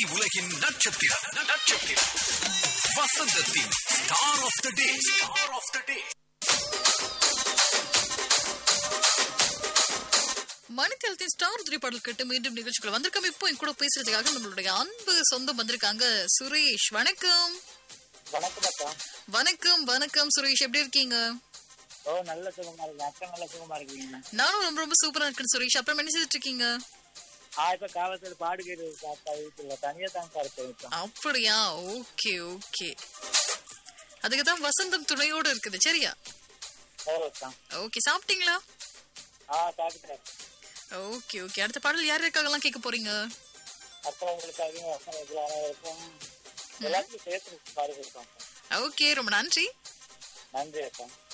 உலகின் நட்சத்திரம் நட்சத்திரம் வசந்தத்தின் star of the day star of the day மணித்தளத்தின் ஸ்டார் திரைப்பாடல் கேட்டு மீண்டும் நிகழ்ச்சிக்குள்ள வந்திருக்கோம் இப்போ என் கூட பேசுறதுக்காக நம்மளுடைய அன்பு சொந்தம் வந்திருக்காங்க சுரேஷ் வணக்கம் வணக்கம் அக்கா வணக்கம் வணக்கம் சுரேஷ் எப்படி இருக்கீங்க ஓ நல்ல சுகமா இருக்கு அக்கா நல்ல சுகமா இருக்கீங்க நானும் ரொம்ப ரொம்ப சூப்பரா இருக்கேன் சுரேஷ் அப்புறம் என்ன செய்துட்டு இருக்கீங்க ஆ இப்ப காவத்தில் பாடு கேட்டு அக்கா வீட்டுல தனியா தாங்க இருக்கேன் இப்ப. அப்படியா ஓகே ஓகே அதுக்கு தான் வசந்தம் துணையோட இருக்குது சரியா ஓ அக்கா ஓகே சாப்பிட்டீங்களா ஆ சாப்பிட்டேன் ஓகே ஓகே அடுத்த பாடல் யார் இருக்காங்கலாம் கேட்க போறீங்க அப்புறம் உங்களுக்காக வசனத்தில் அனைவருக்கும் எல்லாத்தையும் சேர்த்து பாடு கொடுத்தோம் ஓகே ரொம்ப நன்றி நன்றி அக்கா